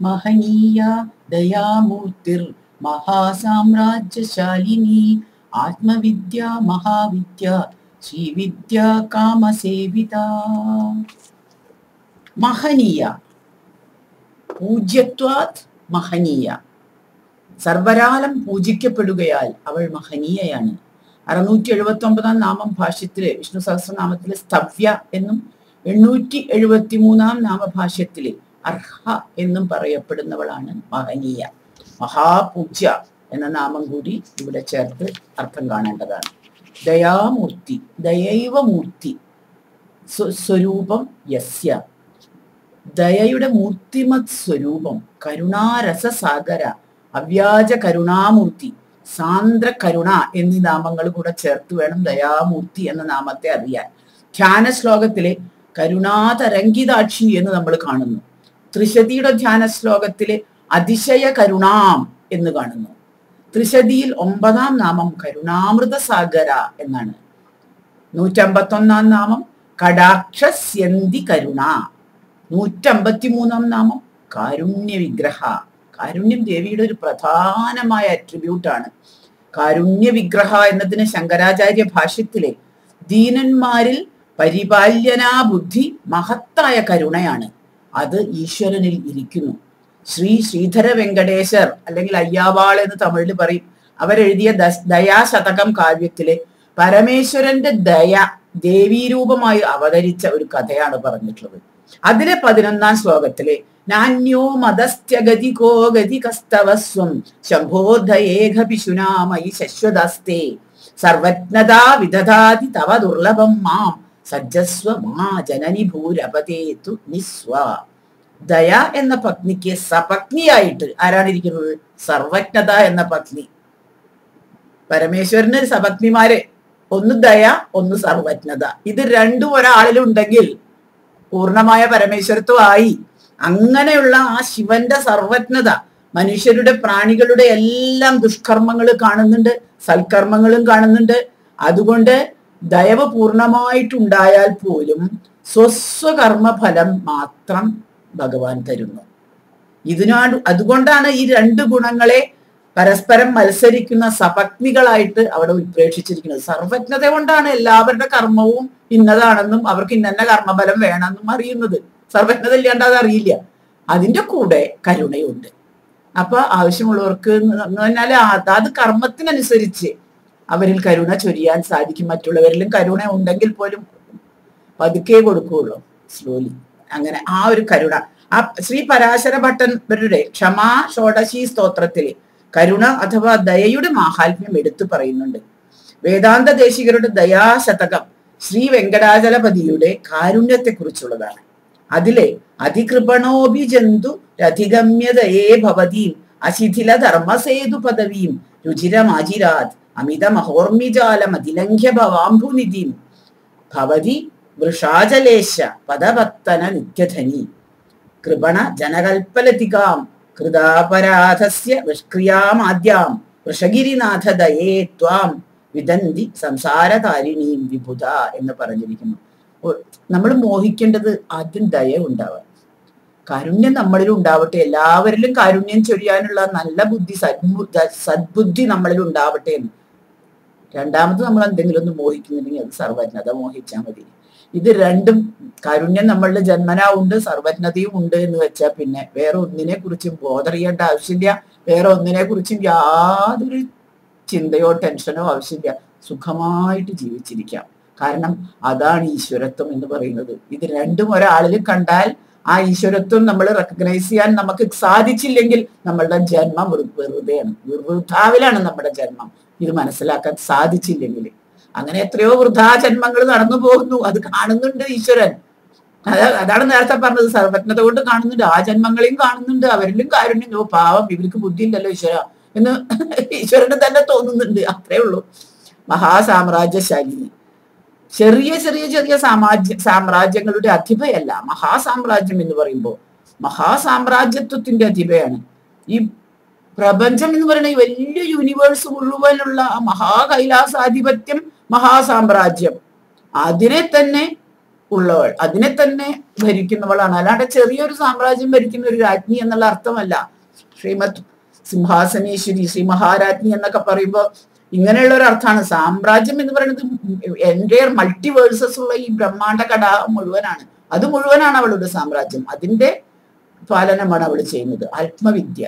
മഹനീയ ദയാമൂർത്തിർ മഹാസാമ്രാജ്യശാലിനി ആത്മവിദ്യ മഹാവിദ്യ ശ്രീവിദ്യ കാമസേവിത മഹനീയ പൂജ്യത്വാത് മഹനീയ സർവരാലം പൂജിക്കപ്പെടുകയാൽ അവൾ മഹനീയയാണ് അറുന്നൂറ്റി എഴുപത്തി ഒമ്പതാം നാമം ഭാഷ്യത്തിലെ വിഷ്ണു സഹസ്രനാമത്തിലെ സ്തവ്യ എന്നും എണ്ണൂറ്റി എഴുപത്തി മൂന്നാം നാമഭാഷ്യത്തിലെ അർഹ എന്നും പറയപ്പെടുന്നവളാണ് മഹനീയ മഹാപൂജ്യ എന്ന നാമം കൂടി ഇവിടെ ചേർത്ത് അർത്ഥം കാണേണ്ടതാണ് ദയാമൂർത്തി ദയൈവമൂർത്തി സ്വ- സ്വരൂപം യസ്യ ദയയുടെ മൂർത്തിമത് സ്വരൂപം കരുണാരസസാഗര അവ്യാജ കരുണാമൂർത്തി സാന്ദ്ര കരുണ എന്നീ നാമങ്ങൾ കൂടെ ചേർത്ത് വേണം ദയാമൂർത്തി എന്ന നാമത്തെ അറിയാൻ ധ്യാന ശ്ലോകത്തിലെ കരുണാതരംഗിതാക്ഷി എന്ന് നമ്മൾ കാണുന്നു ത്രിശതിയുടെ ധ്യാന ശ്ലോകത്തിലെ അതിശയ കരുണാം എന്ന് കാണുന്നു ത്രിശതിയിൽ ഒമ്പതാം നാമം കരുണാമൃത സാഗര എന്നാണ് നൂറ്റമ്പത്തൊന്നാം നാമം കടാക്ഷസ്യന്തി കരുണ നൂറ്റമ്പത്തി മൂന്നാം നാമം കാരുണ്യ വിഗ്രഹ കാരുണ്യം ദേവിയുടെ ഒരു പ്രധാനമായ അട്രിബ്യൂട്ടാണ് കാരുണ്യ വിഗ്രഹ എന്നതിന് ശങ്കരാചാര്യ ഭാഷ്യത്തിലെ ദീനന്മാരിൽ പരിപാല്യനാ ബുദ്ധി മഹത്തായ കരുണയാണ് അത് ഈശ്വരനിൽ ഇരിക്കുന്നു ശ്രീ ശ്രീധര വെങ്കടേശർ അല്ലെങ്കിൽ അയ്യാവാൾ എന്ന് തമിഴിൽ പറയും അവരെഴുതിയ ദസ്- ദയാശതകം കാവ്യത്തിലെ പരമേശ്വരന്റെ ദയ ദേവീരൂപമായി അവതരിച്ച ഒരു കഥയാണ് പറഞ്ഞിട്ടുള്ളത് അതിലെ പതിനൊന്നാം ശ്ലോകത്തിലെ നാന്യോ മതസ്ഥ്യഗതികോ ഗതികസ്തവസ്വം ശംഭോധയേഘ പിശുനാമയി ശശ്വതസ്തേ സർവജ്ഞതാ വിദധാതി തവ ദുർലഭം മാം സജ്ജസ്വ മാ ജനനി ഭൂരപതേതു നിസ്വ ദയ എന്ന പത്നിക്ക് സപത്നിയായിട്ട് ആരാണ് ഇരിക്കുന്നത് സർവജ്ഞത എന്ന പത്നി പരമേശ്വരന് സപത്നിമാരെ ഒന്ന് ദയ ഒന്ന് സർവജ്ഞത ഇത് രണ്ടും ഒരാളിലുണ്ടെങ്കിൽ പൂർണ്ണമായ പരമേശ്വരത്വമായി അങ്ങനെയുള്ള ആ ശിവന്റെ സർവജ്ഞത മനുഷ്യരുടെ പ്രാണികളുടെ എല്ലാം ദുഷ്കർമ്മങ്ങൾ കാണുന്നുണ്ട് സൽക്കർമ്മങ്ങളും കാണുന്നുണ്ട് അതുകൊണ്ട് ദയവ് പൂർണ്ണമായിട്ടുണ്ടായാൽ പോലും സ്വസ്വകർമ്മഫലം മാത്രം ഭഗവാൻ തരുന്നു ഇതിനാണ് അതുകൊണ്ടാണ് ഈ രണ്ട് ഗുണങ്ങളെ പരസ്പരം മത്സരിക്കുന്ന സപത്നികളായിട്ട് അവിടെ ഉത്പ്രേക്ഷിച്ചിരിക്കുന്നത് സർവജ്ഞത കൊണ്ടാണ് എല്ലാവരുടെ കർമ്മവും ഇന്നതാണെന്നും അവർക്ക് ഇന്ന കർമ്മഫലം വേണമെന്നും അറിയുന്നത് സർവജ്ഞത ഇല്ലാണ്ട് അത് അറിയില്ല അതിന്റെ കൂടെ കരുണയുണ്ട് അപ്പൊ ആവശ്യമുള്ളവർക്ക് എന്ന് പറഞ്ഞാല് അതാത് കർമ്മത്തിനനുസരിച്ച് അവരിൽ കരുണ ചൊരിയാൻ സാധിക്കും മറ്റുള്ളവരിലും കരുണ ഉണ്ടെങ്കിൽ പോലും പതുക്കെ കൊടുക്കുകയുള്ളൂ സ്ലോലി അങ്ങനെ ആ ഒരു കരുണ ആ ശ്രീ പരാശര ഭട്ടൻവരുടെ ക്ഷമാ ഷോഡശി സ്തോത്രത്തില് കരുണ അഥവാ ദയയുടെ മാഹാത്മ്യം എടുത്തു പറയുന്നുണ്ട് വേദാന്ത ദേശികരുടെ ദയാശതകം ശ്രീ വെങ്കടാചലപതിയുടെ കാരുണ്യത്തെക്കുറിച്ചുള്ളതാണ് അതിലെ അതികൃപണോപി ജന്തു രധിഗമ്യതയേ ഭവതീം അശിഥില ധർമ്മസേതു പദവീം രുചിരമാചിരാത് അമിത മഹോർമിജാലം അതിലംഘ്യ ഭവാംഭുനിധിം ഭവതി വൃഷാചലേശ പദപത്തന നിത്യധനി കൃപണ ജനകൽപ്പലതികാം കൃതാപരാധസ്യ നിഷ്ക്രിയാമാദ്യാം വൃഷഗിരിനാഥ ദയേ ത്വാം വിദന്തി സംസാരതാരിണീം വിഭുത എന്ന് പറഞ്ഞിരിക്കുന്നു നമ്മൾ മോഹിക്കേണ്ടത് ആദ്യം ദയ ഉണ്ടാവാൻ കാരുണ്യം നമ്മളിൽ ഉണ്ടാവട്ടെ എല്ലാവരിലും കാരുണ്യം ചൊരിയാനുള്ള നല്ല ബുദ്ധി സദ്ബു സദ്ബുദ്ധി നമ്മളിൽ ഉണ്ടാവട്ടെ എന്ന് രണ്ടാമത് നമ്മൾ എന്തെങ്കിലും ഒന്ന് മോഹിക്കുന്നുണ്ടെങ്കിൽ അത് സർവജ്ഞത മോഹിച്ചാൽ മതി ഇത് രണ്ടും കാരുണ്യം നമ്മളുടെ ജന്മനാ ഉണ്ട് സർവജ്ഞതയും ഉണ്ട് എന്ന് വെച്ചാൽ പിന്നെ വേറെ ഒന്നിനെ കുറിച്ചും ബോധറിയേണ്ട ആവശ്യമില്ല വേറെ ഒന്നിനെ കുറിച്ചും യാതൊരു ചിന്തയോ ടെൻഷനോ ആവശ്യമില്ല സുഖമായിട്ട് ജീവിച്ചിരിക്കാം കാരണം അതാണ് ഈശ്വരത്വം എന്ന് പറയുന്നത് ഇത് രണ്ടും ഒരാളിൽ കണ്ടാൽ ആ ഈശ്വരത്വം നമ്മൾ റെക്കഗ്നൈസ് ചെയ്യാൻ നമുക്ക് സാധിച്ചില്ലെങ്കിൽ നമ്മളുടെ ജന്മം വെറുതെയാണ് വൃദ്ധാവിലാണ് നമ്മുടെ ജന്മം ഇത് മനസ്സിലാക്കാൻ സാധിച്ചില്ലെങ്കിൽ അങ്ങനെ എത്രയോ വൃദ്ധാജന്മങ്ങൾ നടന്നു പോകുന്നു അത് കാണുന്നുണ്ട് ഈശ്വരൻ അത് അതാണ് നേരത്തെ പറഞ്ഞത് സർവജ്ഞത കൊണ്ട് കാണുന്നുണ്ട് ആ ജന്മങ്ങളെയും കാണുന്നുണ്ട് അവരിലും കാരുണ്യം ഓ പാവം ഇവർക്ക് ബുദ്ധി ഇല്ലല്ലോ ഈശ്വര എന്ന് ഈശ്വരന് തന്നെ തോന്നുന്നുണ്ട് അത്രേ ഉള്ളൂ മഹാസാമ്രാജ്യശാലിനി ചെറിയ ചെറിയ ചെറിയ സാമ്രാജ്യ സാമ്രാജ്യങ്ങളുടെ അധിപയല്ല മഹാസാമ്രാജ്യം എന്ന് പറയുമ്പോൾ മഹാസാമ്രാജ്യത്വത്തിന്റെ അധിപയാണ് ഈ പ്രപഞ്ചം എന്ന് പറയുന്ന ഈ വലിയ യൂണിവേഴ്സ് മുഴുവനുള്ള ആ മഹാകൈലാസാധിപത്യം മഹാസാമ്രാജ്യം അതിനെ തന്നെ ഉള്ളവൾ അതിനെ തന്നെ ഭരിക്കുന്നവളാണ് അല്ലാണ്ട് ചെറിയൊരു സാമ്രാജ്യം ഭരിക്കുന്ന ഒരു രാജ്ഞി എന്നുള്ള അർത്ഥമല്ല ശ്രീമത് സിംഹാസനേശ്വരി ശ്രീ മഹാരാജ്ഞി എന്നൊക്കെ പറയുമ്പോൾ ഇങ്ങനെയുള്ള ഒരു അർത്ഥമാണ് സാമ്രാജ്യം എന്ന് പറയുന്നത് എൻ്റെ മൾട്ടിവേഴ്സസ് ഉള്ള ഈ ബ്രഹ്മാണ്ട കടാഹം മുഴുവനാണ് അത് മുഴുവനാണ് അവളുടെ സാമ്രാജ്യം അതിന്റെ പാലനമാണ് അവൾ ചെയ്യുന്നത് ആത്മവിദ്യ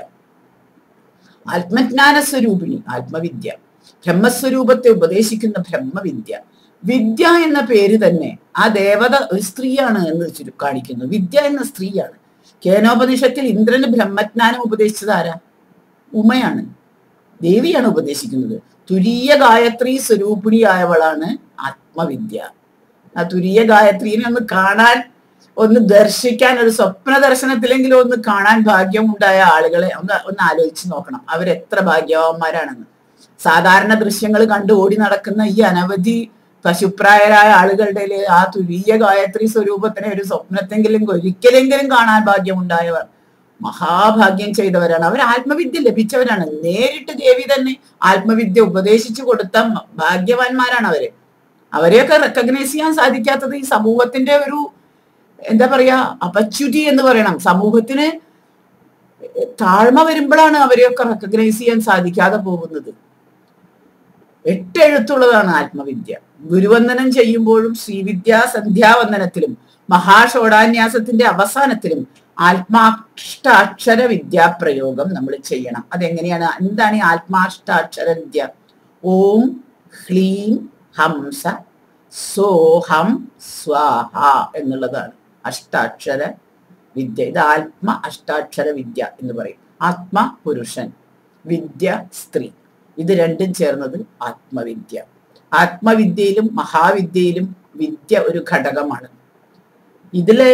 ആത്മജ്ഞാന സ്വരൂപിണി ആത്മവിദ്യ ബ്രഹ്മസ്വരൂപത്തെ ഉപദേശിക്കുന്ന ബ്രഹ്മവിദ്യ വിദ്യ എന്ന പേര് തന്നെ ആ ദേവത ഒരു സ്ത്രീയാണ് എന്ന് ചുരു- കാണിക്കുന്നു വിദ്യ എന്ന സ്ത്രീയാണ് കേനോപനിഷത്തിൽ ഇന്ദ്രന് ബ്രഹ്മജ്ഞാനം ഉപദേശിച്ചത് ആരാ ഉമയാണ് ദേവിയാണ് ഉപദേശിക്കുന്നത് തുരീയ ഗായത്രി സ്വരൂപിണിയായവളാണ് ആത്മവിദ്യ ആ തുരീയ ഗായത്രീനെ ഒന്ന് കാണാൻ ഒന്ന് ദർശിക്കാൻ ഒരു സ്വപ്ന ദർശനത്തിലെങ്കിലും ഒന്ന് കാണാൻ ഭാഗ്യം ഉണ്ടായ ആളുകളെ ഒന്ന് ഒന്ന് ആലോചിച്ച് നോക്കണം അവരെത്ര ഭാഗ്യവാന്മാരാണെന്ന് സാധാരണ ദൃശ്യങ്ങൾ കണ്ടു ഓടി നടക്കുന്ന ഈ അനവധി പശുപ്രായരായ ആളുകളുടെ ഇടയില് ആ തുരീയ ഗായത്രി സ്വരൂപത്തിനെ ഒരു സ്വപ്നത്തെങ്കിലും ഒരിക്കലെങ്കിലും കാണാൻ ഭാഗ്യമുണ്ടായവർ മഹാഭാഗ്യം ചെയ്തവരാണ് അവർ ആത്മവിദ്യ ലഭിച്ചവരാണ് നേരിട്ട് ദേവി തന്നെ ആത്മവിദ്യ ഉപദേശിച്ചു കൊടുത്ത മ- ഭാഗ്യവാന്മാരാണ് അവര് അവരെയൊക്കെ റെക്കഗ്നൈസ് ചെയ്യാൻ സാധിക്കാത്തത് ഈ സമൂഹത്തിന്റെ ഒരു എന്താ പറയാ അപച്യുതി എന്ന് പറയണം സമൂഹത്തിന് താഴ്മ വരുമ്പോഴാണ് അവരെയൊക്കെ റെക്കഗ്നൈസ് ചെയ്യാൻ സാധിക്കാതെ പോകുന്നത് എട്ടെഴുത്തുള്ളതാണ് ആത്മവിദ്യ ഗുരുവന്ദനം ചെയ്യുമ്പോഴും ശ്രീവിദ്യാ സന്ധ്യാവന്ദനത്തിലും മഹാഷോടാന്യാസത്തിന്റെ അവസാനത്തിലും ആത്മാഷ്ടാക്ഷര വിദ്യാപ്രയോഗം നമ്മൾ ചെയ്യണം അതെങ്ങനെയാണ് എന്താണ് ഈ ആത്മാഷ്ടാക്ഷര വിദ്യ ഓം ഹ്ലീം ഹംസ സോഹം സ്വാഹ എന്നുള്ളതാണ് അഷ്ടാക്ഷര വിദ്യ ഇത് ആത്മ അഷ്ടാക്ഷര വിദ്യ എന്ന് പറയും ആത്മ പുരുഷൻ വിദ്യ സ്ത്രീ ഇത് രണ്ടും ചേർന്നത് ആത്മവിദ്യ ആത്മവിദ്യയിലും മഹാവിദ്യയിലും വിദ്യ ഒരു ഘടകമാണ് ഇതിലെ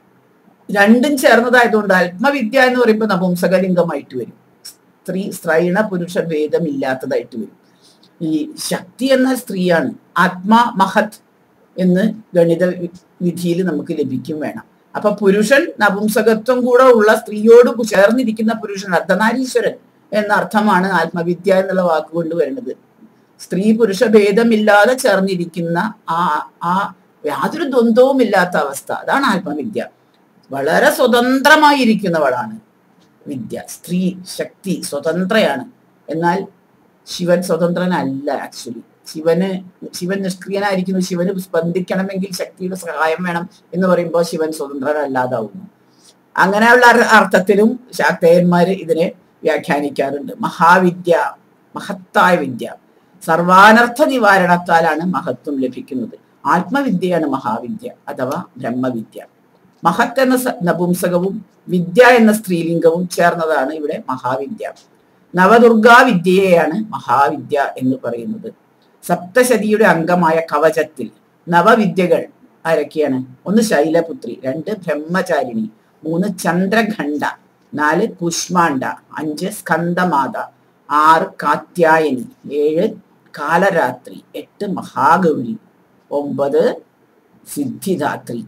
രണ്ടും ചേർന്നതായതുകൊണ്ട് ആത്മവിദ്യ എന്ന് പറയുമ്പോൾ നപുംസകലിംഗമായിട്ട് വരും സ്ത്രീ സ്ത്രൈണ പുരുഷ ഭേദമില്ലാത്തതായിട്ട് വരും ഈ ശക്തി എന്ന സ്ത്രീയാണ് ആത്മാ മഹത് എന്ന് ഗണിത വി- വിധിയിൽ നമുക്ക് ലഭിക്കും വേണം അപ്പൊ പുരുഷൻ നപുംസകത്വം കൂടെ ഉള്ള സ്ത്രീയോട് കു- ചേർന്നിരിക്കുന്ന പുരുഷൻ അർദ്ധനാരീശ്വരൻ എന്ന അർത്ഥമാണ് ആത്മവിദ്യ എന്നുള്ള വാക്കുകൊണ്ട് വരുന്നത് സ്ത്രീ പുരുഷ ഭേദമില്ലാതെ ചേർന്നിരിക്കുന്ന ആ ആ യാതൊരു ദ്വന്ദ്വവും ഇല്ലാത്ത അവസ്ഥ അതാണ് ആത്മവിദ്യ വളരെ സ്വതന്ത്രമായിരിക്കുന്നവളാണ് വിദ്യ സ്ത്രീ ശക്തി സ്വതന്ത്രയാണ് എന്നാൽ ശിവൻ സ്വതന്ത്രനല്ല ആക്ച്വലി ശിവന് ശിവൻ നിഷ്ക്രിയനായിരിക്കുന്നു ശിവന് സ്പന്ദിക്കണമെങ്കിൽ ശക്തിയുടെ സഹായം വേണം എന്ന് പറയുമ്പോൾ ശിവൻ സ്വതന്ത്രനല്ലാതാവുന്നു അങ്ങനെയുള്ള അർ- അർത്ഥത്തിലും ശാക്തേയന്മാര് ഇതിനെ വ്യാഖ്യാനിക്കാറുണ്ട് മഹാവിദ്യ മഹത്തായ വിദ്യ സർവാനർത്ഥ നിവാരണത്താലാണ് മഹത്വം ലഭിക്കുന്നത് ആത്മവിദ്യയാണ് മഹാവിദ്യ അഥവാ ബ്രഹ്മവിദ്യ മഹത്ത് എന്ന സ- നപുംസകവും വിദ്യ എന്ന സ്ത്രീലിംഗവും ചേർന്നതാണ് ഇവിടെ മഹാവിദ്യ നവദുർഗാ വിദ്യയെയാണ് മഹാവിദ്യ എന്ന് പറയുന്നത് സപ്തശതിയുടെ അംഗമായ കവചത്തിൽ നവവിദ്യകൾ ആരൊക്കെയാണ് ഒന്ന് ശൈലപുത്രി രണ്ട് ബ്രഹ്മചാരിണി മൂന്ന് ചന്ദ്രഖണ്ഡ നാല് കുഷ്മാണ്ഡ അഞ്ച് സ്കന്ദമാത ആറ് കാത്യായനി ഏഴ് കാലരാത്രി എട്ട് മഹാഗൗരി ഒമ്പത് സിദ്ധിദാത്രി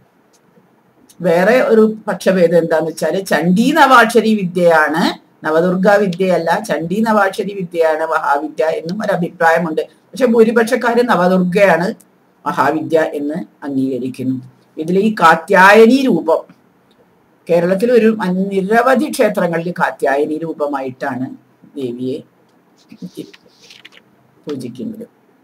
വേറെ ഒരു പക്ഷഭേദം എന്താന്ന് വെച്ചാല് ചണ്ഡീ നവാക്ഷരി വിദ്യയാണ് നവദുർഗാ വിദ്യയല്ല ചണ്ഡീ നവാക്ഷരി വിദ്യയാണ് മഹാവിദ്യ എന്നും ഒരു അഭിപ്രായമുണ്ട് പക്ഷെ ഭൂരിപക്ഷക്കാര് നവദുർഗയാണ് മഹാവിദ്യ എന്ന് അംഗീകരിക്കുന്നു ഇതിൽ ഈ കാത്യായനി രൂപം കേരളത്തിൽ ഒരു അൻ- നിരവധി ക്ഷേത്രങ്ങളിൽ കാത്യായനി രൂപമായിട്ടാണ് ദേവിയെ പൂജിക്കുന്നത്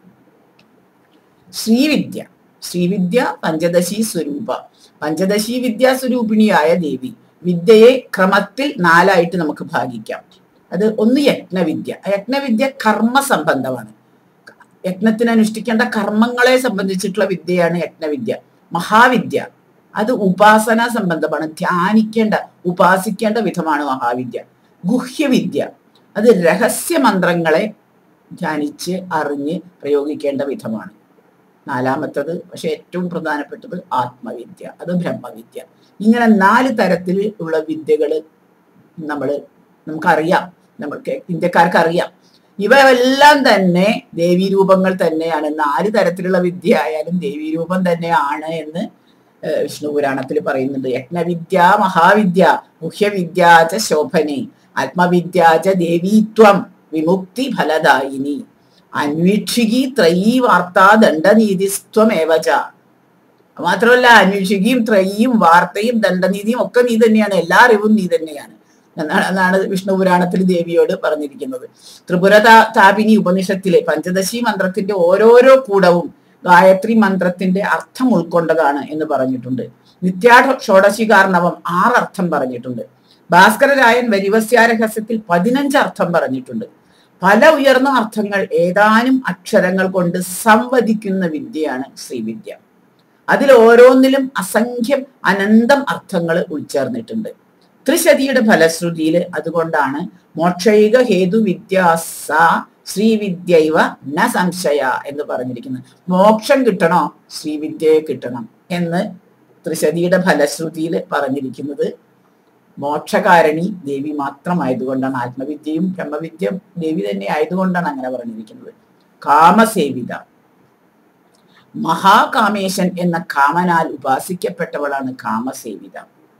ശ്രീവിദ്യ ശ്രീവിദ്യ പഞ്ചദശി സ്വരൂപ പഞ്ചദശി വിദ്യാ സ്വരൂപിണിയായ ദേവി വിദ്യയെ ക്രമത്തിൽ നാലായിട്ട് നമുക്ക് ഭാഗിക്കാം അത് ഒന്ന് യജ്ഞവിദ്യ യജ്ഞവിദ്യ കർമ്മ സംബന്ധമാണ് യജ്ഞത്തിന് അനുഷ്ഠിക്കേണ്ട കർമ്മങ്ങളെ സംബന്ധിച്ചിട്ടുള്ള വിദ്യയാണ് യജ്ഞവിദ്യ മഹാവിദ്യ അത് ഉപാസന സംബന്ധമാണ് ധ്യാനിക്കേണ്ട ഉപാസിക്കേണ്ട വിധമാണ് മഹാവിദ്യ ഗുഹ്യവിദ്യ അത് രഹസ്യ മന്ത്രങ്ങളെ ധ്യാനിച്ച് അറിഞ്ഞ് പ്രയോഗിക്കേണ്ട വിധമാണ് നാലാമത്തത് പക്ഷെ ഏറ്റവും പ്രധാനപ്പെട്ടത് ആത്മവിദ്യ അത് ബ്രഹ്മവിദ്യ ഇങ്ങനെ നാല് തരത്തിൽ ഉള്ള വിദ്യകൾ നമ്മൾ നമുക്കറിയാം നമ്മൾക്ക് ഇന്ത്യക്കാർക്ക് അറിയാം ഇവയെല്ലാം തന്നെ ദേവീരൂപങ്ങൾ തന്നെയാണ് നാല് തരത്തിലുള്ള വിദ്യ ആയാലും ദേവീരൂപം തന്നെയാണ് എന്ന് ഏഹ് വിഷ്ണു പുരാണത്തിൽ പറയുന്നുണ്ട് യജ്ഞവിദ്യ മഹാവിദ്യ മുഖ്യവിദ്യാച ശോഭനെ ആത്മവിദ്യാച ദേവീത്വം വിമുക്തി ഫലദായിനി അന്വീക്ഷികി ത്രയീ വാർത്താ ദണ്ഡനീതിസ്ത്വമേവച മാത്രമല്ല അന്വേഷിക്കുകയും ത്രയും വാർത്തയും ദണ്ഡനീതിയും ഒക്കെ നീ തന്നെയാണ് എല്ലാ അറിവും നീ തന്നെയാണ് എന്നാണ് എന്നാണ് വിഷ്ണു പുരാണത്തിൽ ദേവിയോട് പറഞ്ഞിരിക്കുന്നത് ത്രിപുര താ- താപിനി ഉപനിഷത്തിലെ പഞ്ചദശി മന്ത്രത്തിന്റെ ഓരോരോ കൂടവും ഗായത്രി മന്ത്രത്തിന്റെ അർത്ഥം ഉൾക്കൊണ്ടതാണ് എന്ന് പറഞ്ഞിട്ടുണ്ട് നിത്യാ ഷോഡശികാർണവം ആറർത്ഥം പറഞ്ഞിട്ടുണ്ട് ഭാസ്കരരായൻ വരിവസ്യാരഹസ്യത്തിൽ പതിനഞ്ച് അർത്ഥം പറഞ്ഞിട്ടുണ്ട് പല ഉയർന്ന അർത്ഥങ്ങൾ ഏതാനും അക്ഷരങ്ങൾ കൊണ്ട് സംവദിക്കുന്ന വിദ്യയാണ് ശ്രീവിദ്യ അതിൽ ഓരോന്നിലും അസംഖ്യം അനന്തം അർത്ഥങ്ങൾ ഉൾച്ചേർന്നിട്ടുണ്ട് ത്രിശതിയുടെ ഫലശ്രുതിയിൽ അതുകൊണ്ടാണ് മോക്ഷൈക ഹേതു വിദ്യാസ ശ്രീവിദ്യൈവ ന സംശയ എന്ന് പറഞ്ഞിരിക്കുന്നത് മോക്ഷം കിട്ടണോ ശ്രീവിദ്യയെ കിട്ടണം എന്ന് ത്രിശതിയുടെ ഫലശ്രുതിയിൽ പറഞ്ഞിരിക്കുന്നത് മോക്ഷകാരണി ദേവി മാത്രമായതുകൊണ്ടാണ് ആത്മവിദ്യയും ബ്രഹ്മവിദ്യ ദേവി തന്നെ ആയതുകൊണ്ടാണ് അങ്ങനെ പറഞ്ഞിരിക്കുന്നത് കാമസേവിത മഹാകാമേശൻ എന്ന കാമനാൽ ഉപാസിക്കപ്പെട്ടവളാണ് കാമസേവിത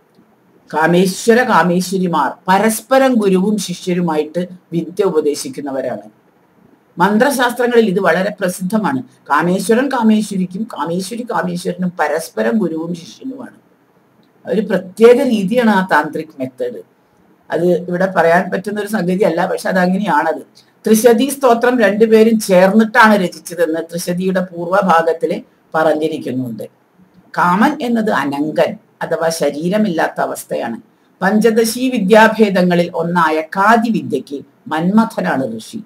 കാമേശ്വര കാമേശ്വരിമാർ പരസ്പരം ഗുരുവും ശിഷ്യരുമായിട്ട് വിദ്യ ഉപദേശിക്കുന്നവരാണ് മന്ത്രശാസ്ത്രങ്ങളിൽ ഇത് വളരെ പ്രസിദ്ധമാണ് കാമേശ്വരൻ കാമേശ്വരിക്കും കാമേശ്വരി കാമേശ്വരനും പരസ്പരം ഗുരുവും ശിഷ്യനുമാണ് ഒരു പ്രത്യേക രീതിയാണ് ആ താന്ത്രിക് മെത്തേഡ് അത് ഇവിടെ പറയാൻ പറ്റുന്ന ഒരു സംഗതിയല്ല പക്ഷെ അതങ്ങനെയാണത് ത്രിശതി സ്തോത്രം രണ്ടുപേരും ചേർന്നിട്ടാണ് രചിച്ചതെന്ന് ത്രിശതിയുടെ പൂർവ്വഭാഗത്തില് പറഞ്ഞിരിക്കുന്നുണ്ട് കാമൻ എന്നത് അനങ്കൻ അഥവാ ശരീരമില്ലാത്ത അവസ്ഥയാണ് പഞ്ചദശി വിദ്യാഭേദങ്ങളിൽ ഒന്നായ കാതി വിദ്യയ്ക്ക് മന്മഥനാണ് ഋഷി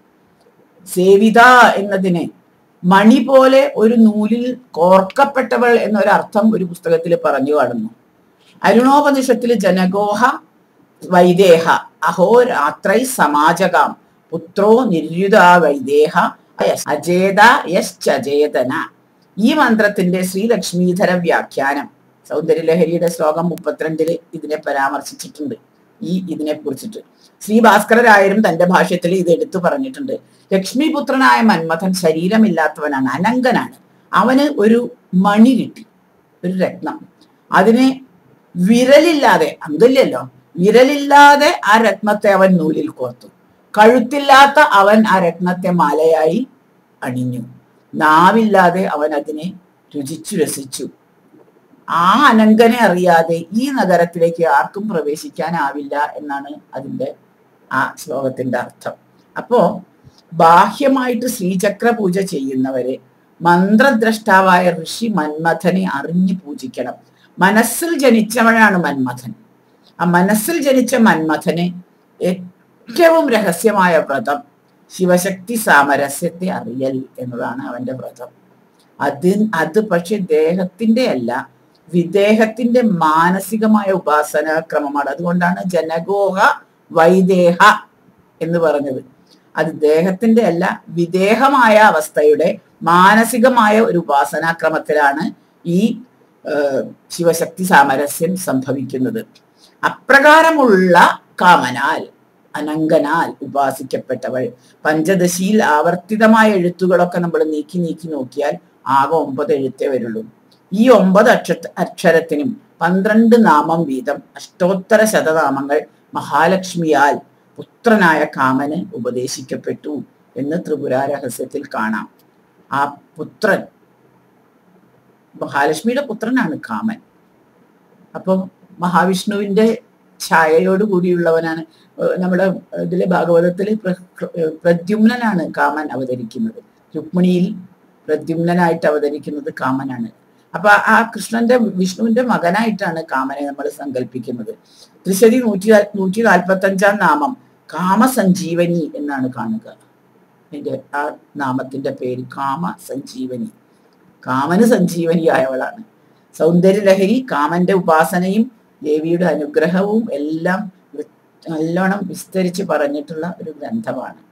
സേവിത എന്നതിന് മണി പോലെ ഒരു നൂലിൽ കോർക്കപ്പെട്ടവൾ എന്നൊരർത്ഥം ഒരു പുസ്തകത്തിൽ പറഞ്ഞു കാണുന്നു അരുണോപനിഷത്തിൽ ജനഗോഹ വൈദേഹ അഹോ രാത്രൈ സമാജകാം പുത്രോ നിര്യുത വൈദേഹ യസ് അജേത യശ്ചേതന ഈ മന്ത്രത്തിന്റെ ശ്രീലക്ഷ്മീധര വ്യാഖ്യാനം സൗന്ദര്യലഹരിയുടെ ശ്ലോകം മുപ്പത്തിരണ്ടില് ഇതിനെ പരാമർശിച്ചിട്ടുണ്ട് ഈ ഇതിനെ കുറിച്ചിട്ട് ശ്രീ ഭാസ്കരരായരും തന്റെ ഭാഷ്യത്തിൽ ഇത് എടുത്തു പറഞ്ഞിട്ടുണ്ട് ലക്ഷ്മിപുത്രനായ മന്മഥൻ ശരീരമില്ലാത്തവനാണ് അനങ്കനാണ് അവന് ഒരു മണി കിട്ടി ഒരു രത്നം അതിനെ വിരലില്ലാതെ അങ്കില്ലല്ലോ വിരലില്ലാതെ ആ രത്നത്തെ അവൻ നൂലിൽ കോർത്തു കഴുത്തില്ലാത്ത അവൻ ആ രത്നത്തെ മാലയായി അണിഞ്ഞു നാവില്ലാതെ അവൻ അതിനെ രുചിച്ചു രസിച്ചു ആ അനങ്കനെ അറിയാതെ ഈ നഗരത്തിലേക്ക് ആർക്കും പ്രവേശിക്കാനാവില്ല എന്നാണ് അതിന്റെ ആ ശ്ലോകത്തിന്റെ അർത്ഥം അപ്പോ ബാഹ്യമായിട്ട് ശ്രീചക്ര പൂജ ചെയ്യുന്നവരെ മന്ത്രദ്രഷ്ടാവായ ഋഷി മന്മഥനെ അറിഞ്ഞു പൂജിക്കണം മനസ്സിൽ ജനിച്ചവനാണ് മന്മഥൻ ആ മനസ്സിൽ ജനിച്ച മന്മഥന് ഏറ്റവും രഹസ്യമായ വ്രതം ശിവശക്തി സാമരസ്യത്തെ അറിയൽ എന്നതാണ് അവന്റെ വ്രതം അത് അത് പക്ഷെ ദേഹത്തിന്റെ അല്ല വിദേഹത്തിന്റെ മാനസികമായ ഉപാസനാ ക്രമമാണ് അതുകൊണ്ടാണ് ജനഗോഹ വൈദേഹ എന്ന് പറഞ്ഞത് അത് ദേഹത്തിന്റെ അല്ല വിദേഹമായ അവസ്ഥയുടെ മാനസികമായ ഒരു ഉപാസനാക്രമത്തിലാണ് ഈ ഏഹ്, ശിവശക്തി സാമരസ്യം സംഭവിക്കുന്നത് അപ്രകാരമുള്ള കാമനാൽ അനങ്കനാൽ ഉപാസിക്കപ്പെട്ടവൾ പഞ്ചദശിയിൽ ആവർത്തിതമായ എഴുത്തുകളൊക്കെ നമ്മൾ നീക്കി നീക്കി നോക്കിയാൽ ആകെ ഒമ്പത് എഴുത്തേ വരുള്ളൂ ഈ ഒമ്പത് അക്ഷ അക്ഷരത്തിനും പന്ത്രണ്ട് നാമം വീതം അഷ്ടോത്തര ശതനാമങ്ങൾ മഹാലക്ഷ്മിയാൽ പുത്രനായ കാമന് ഉപദേശിക്കപ്പെട്ടു എന്ന് ത്രിപുര രഹസ്യത്തിൽ കാണാം ആ പുത്രൻ മഹാലക്ഷ്മിയുടെ പുത്രനാണ് കാമൻ അപ്പം മഹാവിഷ്ണുവിന്റെ ഛായയോട് കൂടിയുള്ളവനാണ് ഏഹ് നമ്മുടെ ഇതിലെ ഭാഗവതത്തില് പ്ര- പ്ര- പ്രദ്യുമ്നനാണ് കാമൻ അവതരിക്കുന്നത് രുക്മിണിയിൽ പ്രദ്യുമ്നനായിട്ട് അവതരിക്കുന്നത് കാമനാണ് അപ്പൊ ആ കൃഷ്ണന്റെ വിഷ്ണുവിന്റെ മകനായിട്ടാണ് കാമനെ നമ്മൾ സങ്കല്പിക്കുന്നത് ത്രിശതി നൂറ്റി നൂറ്റി നാൽപ്പത്തി അഞ്ചാം നാമം കാമസഞ്ജീവനി എന്നാണ് കാണുക അതിന്റെ ആ നാമത്തിന്റെ പേര് കാമ സഞ്ജീവനി കാമന് സഞ്ജീവനിയായവളാണ് സൗന്ദര്യലഹരി കാമന്റെ ഉപാസനയും ദേവിയുടെ അനുഗ്രഹവും എല്ലാം വി- നല്ലോണം വിസ്തരിച്ച് പറഞ്ഞിട്ടുള്ള ഒരു ഗ്രന്ഥമാണ്